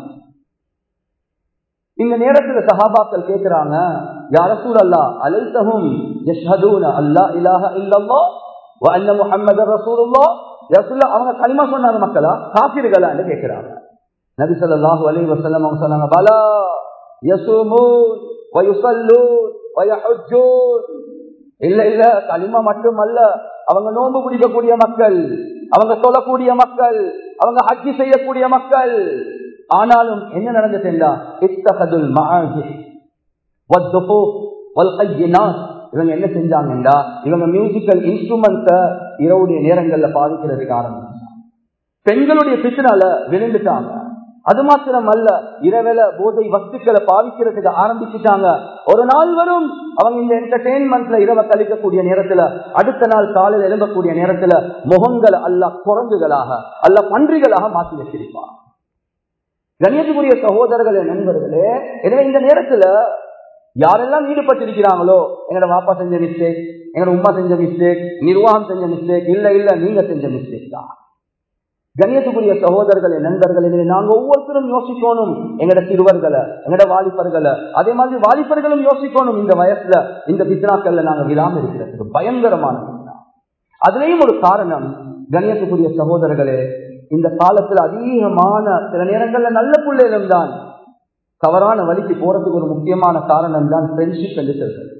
இந்த நேரத்துல சஹாபாக்கள் கேட்கிறாங்க யார சூழல்லா அலைத்தகும் யஷ்ஹதூன அல்லா இலாஹ இல்லல்லா வ அன்ன முஹம்மது ரசூலுல்லா ரசூல்லா அவங்க களிமா சொன்னாங்க மக்களா காபிர்களான்னு கேட்கிறாங்க நபி ஸல்லல்லாஹு அலைஹி வஸல்லம் அவங்க சொன்னாங்க பலா யஸூமூன் வ யுஸல்லூன் வ யஹுஜ்ஜூன் இல்ல இல்ல களிமா மட்டுமல்ல அவங்க நோன்பு பிடிக்கக்கூடிய மக்கள் அவங்க சொல்லக்கூடிய மக்கள் அவங்க ஹஜ்ஜி செய்யக்கூடிய மக்கள் ஆனாலும் என்ன நடந்துட்டா இத்தகதுல் மஆஜி வத்துஃபு வல்கையினாத் இவங்க என்ன செஞ்சாங்கடா இவங்க மியூசிக்கல் இன்ஸ்ட்ருமெண்ட்ஸ இரவுடைய நேரங்கள்ல பாதிக்கிறதுக்கு ஆரம்பிச்சாங்க பெண்களுடைய பித்தனால விழுந்துட்டாங்க அது மாத்திரம் அல்ல இரவில போதை வஸ்துக்களை பாவிக்கிறதுக்கு ஆரம்பிச்சுட்டாங்க ஒரு நாள் வரும் அவங்க இந்த என்டர்டெயின்மெண்ட்ல இரவ கழிக்கக்கூடிய நேரத்துல அடுத்த நாள் காலையில் எழும்பக்கூடிய நேரத்துல முகங்களை அல்ல குரங்குகளாக அல்ல பன்றிகளாக மாற்றி வச்சிருப்பாங்க கணியத்துக்குரிய சகோதரர்களே நண்பர்களே எனவே இந்த நேரத்துல யாரெல்லாம் ஈடுபட்டிருக்கிறாங்களோ எங்களோட வாப்பா செஞ்ச மிஸ்டேக் எங்களோட உமா செஞ்ச மிஸ்டேக் நிர்வாகம் செஞ்ச மிஸ்டேக் இல்ல இல்ல நீங்க செஞ்ச மிஸ்டேக் தான் கண்ணியத்துக்குரிய சகோதரர்களே நண்பர்களே நாங்க ஒவ்வொருத்தரும் யோசிக்கணும் எங்கட சிறுவர்களை எங்கட வாலிபர்களை அதே மாதிரி வாலிபர்களும் யோசிக்கணும் இந்த வயசுல இந்த பித்னாக்கள்ல நாங்க விழாம இருக்கிறதுக்கு பயங்கரமான பித்னா அதுலயும் ஒரு காரணம் கண்ணியத்துக்குரிய சகோதரர்களே இந்த காலத்துல அதிகமான சில நேரங்கள்ல நல்ல பிள்ளைகளும் தான் தவறான வழிக்கு போறதுக்கு ஒரு முக்கியமான காரணம் தான் ஃப்ரெண்ட்ஷிப் என்று சொல்றது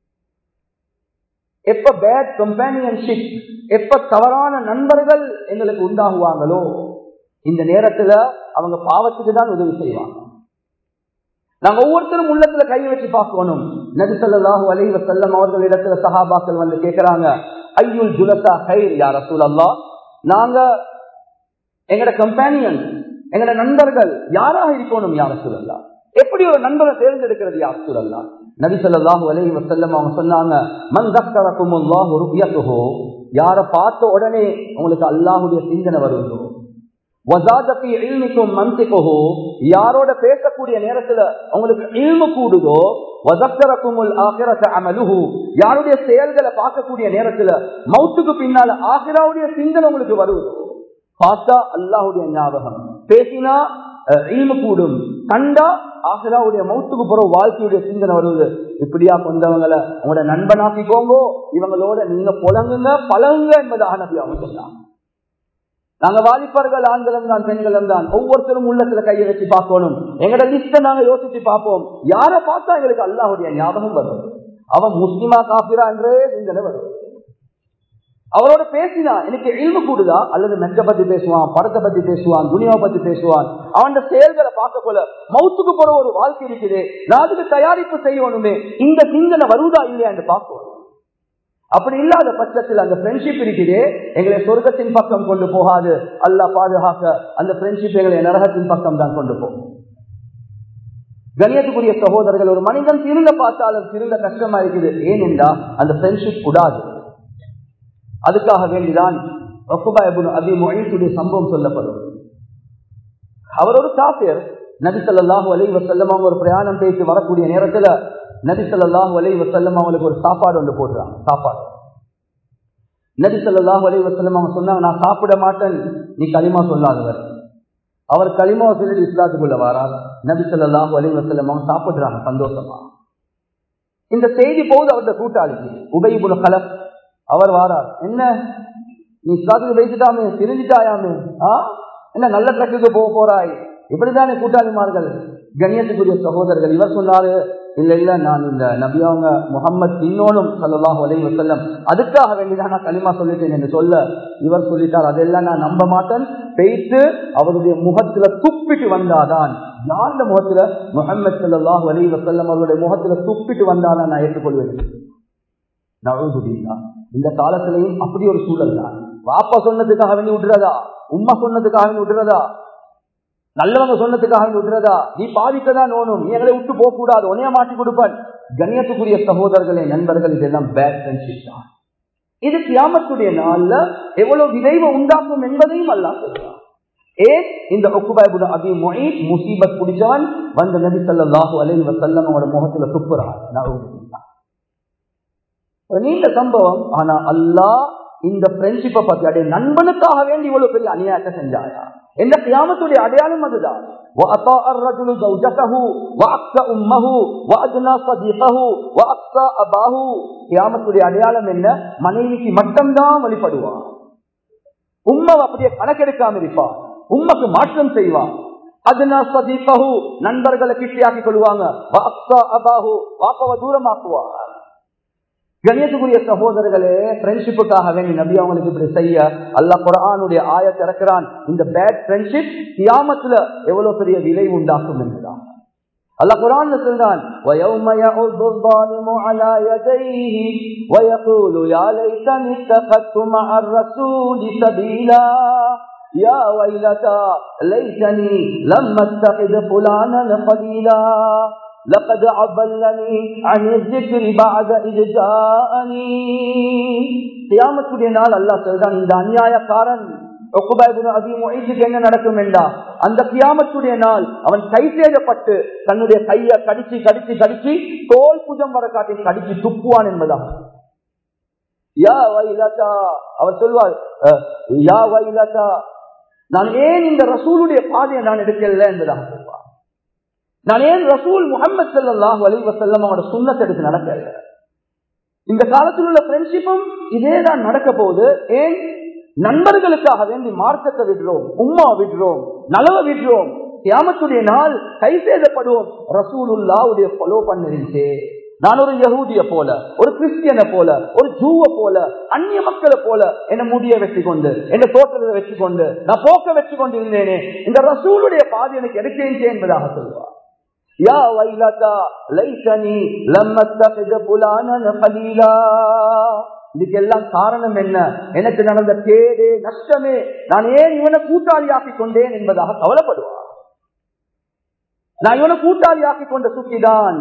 எப்ப பேட் கம்பேனியன்ஷிப் எப்ப தவறான நண்பர்கள் எங்களுக்கு உண்டாகுவாங்களோ இந்த நேரத்துல அவங்க பாவத்துக்கு தான் உதவி செய்வாங்க நாங்க ஒவ்வொருத்தரும் உள்ளத்துல கை வச்சு பார்க்கணும் நபிசல்லாஹு அலைவ செல்லம் அவர்கள் இடத்துல சஹாபாக்கள் வந்து கேட்கிறாங்க ஐயுல் ஜுலசா ஹைர் யார சூழல்லா நாங்க எங்கட கம்பேனியன் எங்கட நண்பர்கள் யாராக இருக்கணும் யார சூழல்லா எப்படி ஒரு நண்பரை தேர்ந்தெடுக்கிறது யார் சூழல்லா நபி சொல்லாஹு அலைஹி வசல்லம் அவங்க சொன்னாங்க மன் தக்கரக்குமுல்லாஹு ருயத்துஹோ யார பார்த்த உடனே உங்களுக்கு அல்லாஹுடைய சிந்தனை வருவதோ வசாதப்பி இல்மிக்கும் மந்திக்கோ யாரோட பேசக்கூடிய நேரத்துல உங்களுக்கு இல்மு கூடுதோ வதக்கரக்குமுல் ஆகிரத அமலுஹு யாருடைய செயல்களை பார்க்கக்கூடிய நேரத்துல மௌத்துக்கு பின்னால ஆகிராவுடைய சிந்தனை உங்களுக்கு வருவதோ பார்த்தா அல்லாஹுடைய ஞாபகம் பேசினா இல்மு கூடும் கண்டா ஆசிராவுடைய மௌத்துக்கு போற வாழ்க்கையுடைய சிந்தனை வருவது இப்படியா கொண்டவங்களை உங்களோட நண்பனாக்கிக்கோங்கோ இவங்களோட நீங்க புலங்குங்க பழகுங்க என்பதாக நபி அவங்க சொன்னாங்க நாங்க வாலிபர்கள் ஆண்களும் தான் பெண்களும் தான் ஒவ்வொருத்தரும் உள்ளத்துல கையை வச்சு பார்க்கணும் எங்கட லிஸ்ட நாங்க யோசிச்சு பார்ப்போம் யார பார்த்தா எங்களுக்கு அல்லாஹுடைய ஞாபகம் வரும் அவன் முஸ்லிமா காபிரா என்றே சிந்தனை வரும் அவரோட பேசினா எனக்கு இல்மு கூடுதா அல்லது மெக்க பத்தி பேசுவான் படத்தை பத்தி பேசுவான் துனியாவை பத்தி பேசுவான் அவன் செயல்களை பார்க்க போல மவுத்துக்கு போற ஒரு வாழ்க்கை இருக்குது நான் அதுக்கு தயாரிப்பு செய்யணுமே இந்த சிந்தனை வருவதா இல்லையா என்று பார்க்கணும் அப்படி இல்லாத பட்சத்தில் அந்த ஃப்ரெண்ட்ஷிப் இருக்குது எங்களை சொர்க்கத்தின் பக்கம் கொண்டு போகாது அல்லா பாதுகாக்க அந்த ஃப்ரெண்ட்ஷிப் எங்களை நரகத்தின் பக்கம் தான் கொண்டு போகும் கணியத்துக்குரிய சகோதரர்கள் ஒரு மனிதன் திருந்த பார்த்தாலும் திருந்த கஷ்டமா இருக்குது ஏனென்றா அந்த ஃப்ரெண்ட்ஷிப் கூடாது அதுக்காக வேண்டிதான் அபி மொழித்துடைய சம்பவம் சொல்லப்படும் அவர் ஒரு காப்பியர் நபி சொல்லாஹு அலை வசல்லம் அவங்க ஒரு பிரயாணம் பேசி வரக்கூடிய நேரத்துல நபி சொல்லாஹு அலை வசல்லம் அவங்களுக்கு ஒரு சாப்பாடு ஒன்று போடுறாங்க சாப்பாடு நபி சொல்லாஹு அலை வசல்லம் அவங்க சொன்னாங்க நான் சாப்பிட மாட்டேன் நீ களிமா சொல்லாதவர் அவர் களிமாவை சொல்லிட்டு இஸ்லாத்துக்குள்ள வாரார் நபி சொல்லாஹு அலை வசல்லம் அவங்க சாப்பிடுறாங்க சந்தோஷமா இந்த செய்தி போகுது அவருடைய கூட்டாளிக்கு உபயபுல கலப் அவர் வாரார் என்ன நீ இஸ்லாத்துக்கு பேசிட்டாமே தெரிஞ்சிட்டாயாமே ஆ என்ன நல்ல ட்ரக்குக்கு போக போறாய் இப்படிதானே கூட்டாளிமார்கள் கண்ணியத்துக்குரிய சகோதரர்கள் இவர் சொன்னாரு இல்ல இல்ல நான் இந்த நபியாவங்க முகம்மது இன்னொன்னும் சொல்லலாம் ஒலை வசல்லம் அதுக்காக வேண்டிதான் நான் களிமா சொல்லிட்டேன் என்று சொல்ல இவர் சொல்லிட்டார் அதெல்லாம் நான் நம்ப மாட்டேன் பெய்த்து அவருடைய முகத்துல துப்பிட்டு வந்தாதான் யாருடைய முகத்துல முகமது சல்லாஹ் அலி வசல்லம் அவருடைய முகத்துல துப்பிட்டு வந்தாதான் நான் ஏற்றுக்கொள்வேன் நழுதுதீங்களா இந்த காலத்திலையும் அப்படி ஒரு சூழல் தான் வாப்பா சொன்னதுக்காக வேண்டி விட்டுறதா உம்மா சொன்னதுக்காக வேண்டி விட்டுறதா நல்லவங்க சொன்னதுக்காக வேண்டி விட்டுறதா நீ பாதிக்கதான் நோனும் நீ எங்களை விட்டு போக கூடாது உனைய மாட்டி கொடுப்பான் கண்ணியத்துக்குரிய சகோதரர்களே நண்பர்கள் இதெல்லாம் பேட் ஃப்ரெண்ட்ஷிப் தான் இது கியாமத்துடைய நாள்ல எவ்வளவு விளைவை உண்டாக்கும் என்பதையும் அல்லா சொல்றான் ஏன் இந்த ஒக்குபாய்புட அபி மொழி முசீபத் பிடிச்சவன் வந்த நபி சல்லாஹூ அலி வசல்லம் அவனோட முகத்துல துப்புறான் நீண்ட சம்பவம் ஆனா அல்லாஹ் இந்த ஃப்ரெண்ட்ஷிப்பை பத்தி அடைய நண்பனுக்காக வேண்டி இவ்வளவு பெரிய அநியாயத்தை செஞ்சாயா எந்த கியாமத்துடைய அடையாளம் அதுதான் وأطاع الرجل زوجته وأقصى أمه وأدنى صديقه وأقصى أباه கியாமத்துடைய அடையாளம் என்ன மனைவிக்கு மட்டும்தான் வழிபடுவான் உம்மாவை அப்படியே கணக்கெடுக்காம இருப்பான் உம்மக்கு மாற்றம் செய்வான் அதுனா சதீகஹு நண்பர்களை கிட்டியாக்கி கொள்வாங்க வாக்ஸா அபாஹு வாப்பவை தூரமாக்குவார் கணியத்துக்குரிய சகோதரர்களே ஃப்ரெண்ட்ஷிப்புக்காக வேண்டி நபி அவங்களுக்கு இப்படி செய்ய அல்லா குரானுடைய ஆய திறக்கிறான் இந்த பேட் ஃப்ரெண்ட்ஷிப் கியாமத்துல எவ்வளவு பெரிய விளைவு உண்டாக்கும் என்பதான் அல்லாஹ் குரான் சொல்றான் وَيَوْمَ يَعُضُّ الظَّالِمُ عَلَى يَدَيْهِ وَيَقُولُ يَا لَيْتَنِي اتَّخَذْتُ مَعَ الرَّسُولِ سَبِيلًا يا ويلتى ليتني لم اتخذ فلانا خليلا لقد عضلني عن الذكر بعد إذ جاءني கியாமத்துடைய நாள் அல்லாஹ் சொல்றான் இந்த அநியாயக்காரன் என்ன நடக்கும் என்றா அந்த கியாமத்துடைய நாள் அவன் கை சேதப்பட்டு தன்னுடைய கையை கடிச்சு கடிச்சு கடிச்சு தோல் புஜம் வர காட்டி கடிச்சு துப்புவான் என்பதாக யா வைலதா அவர் சொல்வார் யா வைலதா நான் ஏன் இந்த ரசூலுடைய பாதையை நான் எடுக்கல என்பதாக சொல்வார் நான் ஏன் ரசூல் முகமது சல்லாஹ் வலிவசல்லம் அவனோட சுண்ணத்தை எடுத்து நடக்கல இந்த காலத்தில் உள்ள ஃப்ரெண்ட்ஷிப்பும் இதேதான் நடக்க போகுது ஏன் நண்பர்களுக்காக வேண்டி மார்க்கத்தை விடுறோம் உம்மா விடுறோம் நலவை விடுறோம் கியாமத்துடைய நாள் கை சேதப்படுவோம் ரசூலுல்லாவுடைய ஃபாலோ பண்ணிருந்தே நான் ஒரு யகூதிய போல ஒரு கிறிஸ்டியனை போல ஒரு ஜூவை போல அந்நிய மக்களை போல என்ன முடிய வச்சு கொண்டு என்ன தோற்றத்தை வச்சு கொண்டு நான் போக்க வச்சு கொண்டு இருந்தேனே இந்த ரசூலுடைய பாதி எனக்கு எடுக்கேன் என்பதாக சொல்வார் யா வைலதா லைசனி லம்மத்தகித புலானன கலீலா இதுக்கெல்லாம் காரணம் என்ன எனக்கு நடந்த கேடு நஷ்டமே நான் ஏன் இவனை கூட்டாளியாக்கி கொண்டேன் என்பதாக கவலைப்படுவார் நான் இவனை கூட்டாளியாக்கி கொண்ட சுத்திதான்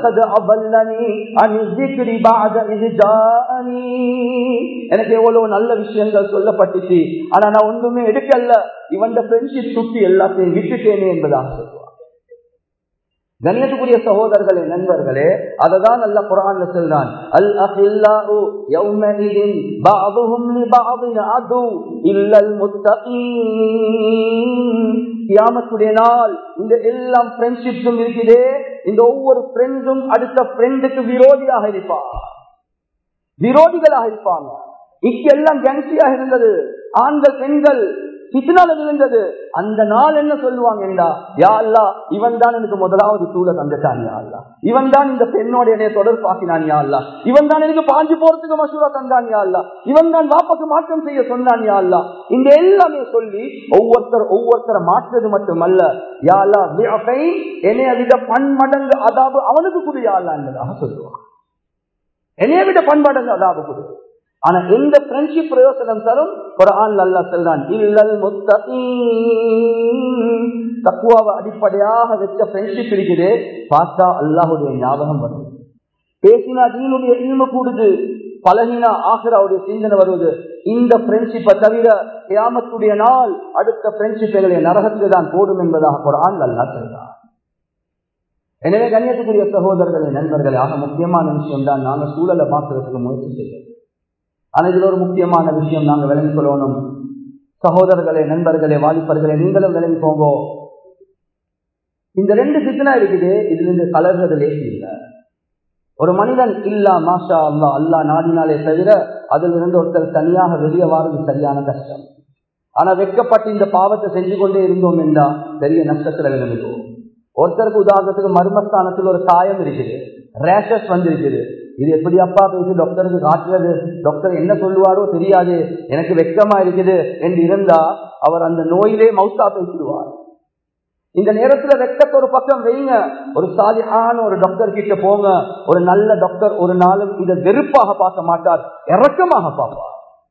எனக்கு எவ்வளவு நல்ல விஷயங்கள் சொல்லப்பட்டுச்சு ஆனா நான் ஒன்றுமே எடுக்கல இவன் ஃப்ரெண்ட்ஷிப் சுத்தி எல்லாத்தையும் விட்டுட்டேனே என்பதாக சொல்லுவான் கணியத்துக்குரிய சகோதரர்களே நண்பர்களே அததான் நல்ல குரான்ல சொல்றான் அல் அஹில்லாஹு யௌமஇதின் பஅதுஹும் லிபஅதின் அது இல்லல் முத்தகீன் கியாமத்துடைய நாள் இந்த எல்லாம் ஃப்ரெண்ட்ஷிப்ஸும் இருக்குதே இந்த ஒவ்வொரு ஃப்ரெண்ட்ஸும் அடுத்த ஃப்ரெண்டுக்கு விரோதியாக இருப்பார் விரோதிகளாக இருப்பாங்க இக்கெல்லாம் கேங்சியாக இருந்தது ஆண்கள் பெண்கள் பிசினால விழுந்தது அந்த நாள் என்ன சொல்லுவாங்கடா யா அல்லா இவன் தான் எனக்கு முதலாவது தூள தந்துட்டான் யா அல்லா இவன் தான் இந்த பெண்ணோட என்னைய தொடர்பாக்கினான் யா அல்லா இவன் தான் எனக்கு பாஞ்சு போறதுக்கு மசூரா தந்தான் யா அல்லா இவன் தான் வாப்பாக்கு மாற்றம் செய்ய சொன்னான் யா அல்லா இந்த எல்லாமே சொல்லி ஒவ்வொருத்தர் ஒவ்வொருத்தரை மாற்றுறது மட்டுமல்ல யா அல்லா என்னைய விட பன்மடங்கு அதாவது அவனுக்கு குடு யா அல்லா என்பதாக சொல்லுவான் என்னைய விட பன்மடங்கு அதாவது குடு ஆனா எந்த ஃப்ரெண்ட்ஷிப் பிரயோசனம் தரும் ஒரு ஆண் நல்லா செல்றான் இல்லல் தக்குவாவை அடிப்படையாக வச்ச ஃப்ரெண்ட்ஷிப் இருக்குது பார்த்தா அல்லாஹுடைய ஞாபகம் வரும் பேசினா தீனுடைய இல்ம கூடுது பழகினா ஆசிராவுடைய சிந்தனை வருவது இந்த ஃப்ரெண்ட்ஷிப்பை தவிர கியாமத்துடைய நாள் அடுத்த ஃப்ரெண்ட்ஷிப்புகளை நரகத்துக்கு தான் போடும் என்பதாக ஒரு ஆண் அல்லா சொல்றான் எனவே கண்ணியத்துக்குரிய சகோதரர்களே நண்பர்களே ஆக முக்கியமான விஷயம் தான் நாங்கள் சூழலை மாற்றுறதுக்கு முயற்சி செய்யணும் ஆனா இதுல ஒரு முக்கியமான விஷயம் நாங்க விளங்கிக் கொள்ளணும் சகோதரர்களே நண்பர்களே வாலிபர்களே நீங்களும் விளங்கி போங்கோ இந்த ரெண்டு சித்தனா இருக்குது இதுல இருந்து கலர்றது லேசி இல்ல ஒரு மனிதன் இல்லா மாஷா அல்லா அல்லா நாடினாலே தவிர அதுல இருந்து ஒருத்தர் தனியாக வெளியே வாரது சரியான கஷ்டம் ஆனா வெட்கப்பட்டு இந்த பாவத்தை செஞ்சு கொண்டே இருந்தோம் என்றா பெரிய நஷ்டத்துல விளங்குவோம் ஒருத்தருக்கு உதாரணத்துக்கு மர்மஸ்தானத்தில் ஒரு காயம் இருக்குது ரேஷஸ் வந்திருக்குது இது எப்படி அப்பா பேசி டாக்டருக்கு காட்டுறது டாக்டர் என்ன சொல்லுவாரோ தெரியாது எனக்கு வெக்கமா இருக்குது என்று இருந்தா அவர் அந்த நோயிலே மவுத்தா பேசிடுவார் இந்த நேரத்துல வெக்கத்தை ஒரு பக்கம் வைங்க ஒரு சாலியான ஒரு டாக்டர் கிட்ட போங்க ஒரு நல்ல டாக்டர் ஒரு நாளும் இதை வெறுப்பாக பார்க்க மாட்டார் இறக்கமாக பார்ப்பார்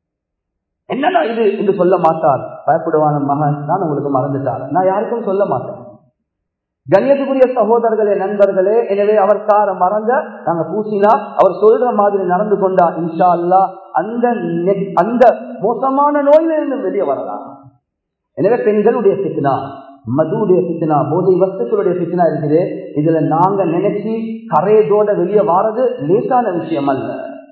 என்னடா இது என்று சொல்ல மாட்டார் பயப்படுவான மகன் நான் உங்களுக்கு மறந்துட்டார் நான் யாருக்கும் சொல்ல மாட்டேன் கண்ணியத்துக்குரிய சகோதரர்களே நண்பர்களே எனவே அவர் கார மறந்த நாங்க பூசினா அவர் சொல்ற மாதிரி நடந்து கொண்டா இன்ஷா அல்லா அந்த நெ- அந்த மோசமான நோயிலிருந்து வெளியே வரலாம் எனவே பெண்களுடைய பித்னா மதுவுடைய பித்னா போதை வஸ்துக்களுடைய பித்னா இருக்குது இதுல நாங்க நினைச்சு கரையதோட வெளியே வாரது லேசான விஷயம் அல்ல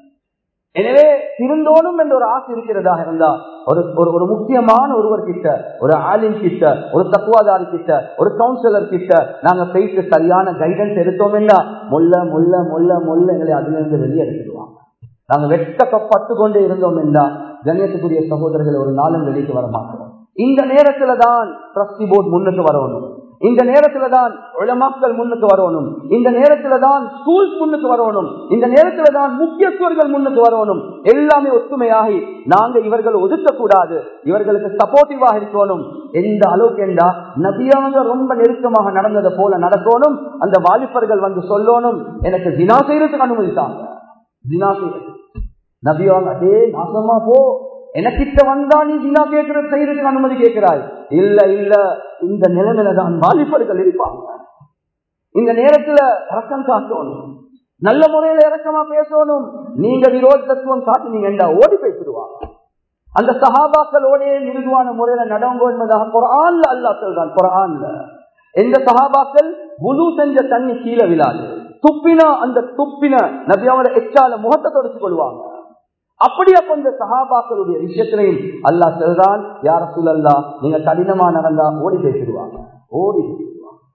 எனவே திருந்தோணும் என்ற ஒரு ஆசை இருக்கிறதாக இருந்தா ஒரு ஒரு ஒரு முக்கியமான ஒருவர் கிட்ட ஒரு ஆலிம் கிட்ட ஒரு தக்குவாதாரி கிட்ட ஒரு கவுன்சிலர் கிட்ட நாங்க போயிட்டு சரியான கைடன்ஸ் எடுத்தோம்னா முல்ல முல்ல முல்ல முல்ல எங்களை அதுல இருந்து வெளியே எடுத்துடுவாங்க நாங்க வெட்கப்பட்டு கொண்டே இருந்தோம் என்றா கண்ணியத்துக்குரிய சகோதரர்கள் ஒரு நாளும் வெளிக்கு வர மாட்டோம் இந்த நேரத்துல தான் ட்ரஸ்டி போர்ட் முன்னுக்கு வரணும் இந்த நேரத்துல தான் உளமாக்கள் முன்னுக்கு வரணும் இந்த நேரத்துல தான் ஸ்கூல்ஸ் முன்னுக்கு வரணும் இந்த நேரத்துல தான் முக்கியத்துவர்கள் முன்னுக்கு வரணும் எல்லாமே ஒத்துமையாகி நாங்க இவர்கள் ஒதுக்கக்கூடாது இவர்களுக்கு சப்போர்ட்டிவாக இருக்கணும் எந்த அளவுக்கு என்றா நபியாக ரொம்ப நெருக்கமாக நடந்ததை போல நடக்கணும் அந்த வாலிபர்கள் வந்து சொல்லணும் எனக்கு தினா செய்யறதுக்கு அனுமதித்தாங்க தினா செய்யறது நபியாக அதே நாசமா போ எனக்கிட்ட வந்தா நீ தினா கேட்கறது செய்யறதுக்கு அனுமதி கேட்கிறாய் இல்ல இல்ல இந்த நிலைமையில தான் வாலிபர்கள் இருப்பாங்க இந்த நேரத்துல இறக்கம் காட்டணும் நல்ல முறையில இறக்கமா பேசணும் நீங்க விரோதத்துவம் காட்டினீங்கன்னா ஓடி பேசிடுவாங்க அந்த சஹாபாக்களோடே மிருதுவான முறையில நடவுங்கோ என்பதாக குரான்ல அல்லா சொல்றான் குரான்ல எந்த சஹாபாக்கள் முழு செஞ்ச தண்ணி கீழே விழாது துப்பினா அந்த துப்பின நபியாவோட எச்சால முகத்தை தொடச்சு கொள்வாங்க அப்படியே கொஞ்ச சஹாபாக்களுடைய விஷயத்திலையும் அல்லாஹ் சொல்றான் யார சூழல்லா நீங்க கடினமா நடந்தா ஓடி பேசிடுவாங்க ஓடி பேசிடுவாங்க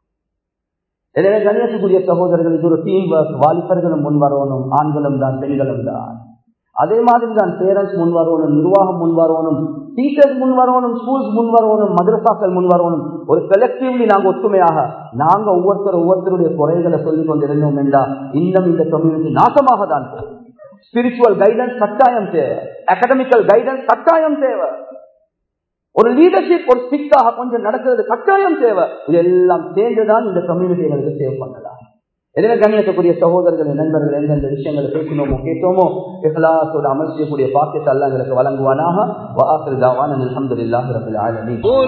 எனவே கணேசக்கூடிய சகோதரர்கள் இது ஒரு டீம் ஒர்க் வாலிபர்களும் முன் வரணும் ஆண்களும் தான் பெண்களும் தான் அதே மாதிரி தான் பேரண்ட்ஸ் முன் வரணும் நிர்வாகம் முன் வரணும் டீச்சர்ஸ் முன் வரணும் ஸ்கூல்ஸ் முன் வரணும் மதரசாக்கள் முன் வரணும் ஒரு கலெக்டிவ்லி நாங்க ஒத்துமையாக நாங்க ஒவ்வொருத்தர் ஒவ்வொருத்தருடைய குறைகளை சொல்லிக் கொண்டிருந்தோம் என்றால் இன்னும் இந்த கம்யூனிட்டி நாசமாக தான் போகும் ஸ்பிரிச்சுவல் கைடன்ஸ் கட்டாயம் தேவை அகடமிக்கல் கைடன்ஸ் கட்டாயம் தேவை ஒரு லீடர்ஷிப் ஒரு ஸ்டிக்காக கொஞ்சம் நடக்கிறது கட்டாயம் தேவை இது எல்லாம் சேர்ந்துதான் இந்த கம்யூனிட்டி எங்களுக்கு சேவ் பண்ணலாம் எனவே கண்ணியத்துக்குரிய சகோதரர்கள் நண்பர்கள் எந்தெந்த விஷயங்களை பேசினோமோ கேட்டோமோ இஹ்லாசோட அமல் செய்யக்கூடிய பாக்கியத்தை அல்ல எங்களுக்கு வழங்குவானாக வாசல் தாவான் அல்ஹம்துலில்லாஹி ரப்பில் ஆலமீன் قل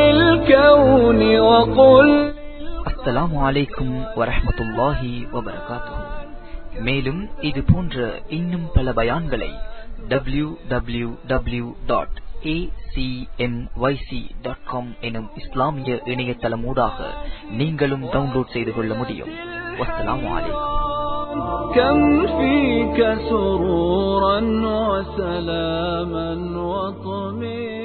للكون وقل அஸ்ஸலாமு அலைக்கும் வரஹ்மத்துல்லாஹி வபரகாத்துஹு மேலும் இது போன்ற இன்னும் பல பயான்களை டபிள்யூ டபிள்யூ டபிள்யூ டாட் எனும் இஸ்லாமிய இணையதளமூடாக நீங்களும் டவுன்லோட் செய்து கொள்ள முடியும் வஸ்ஸலாமு அலைக்கும் كم فيك سرورا وسلاما وطمئنا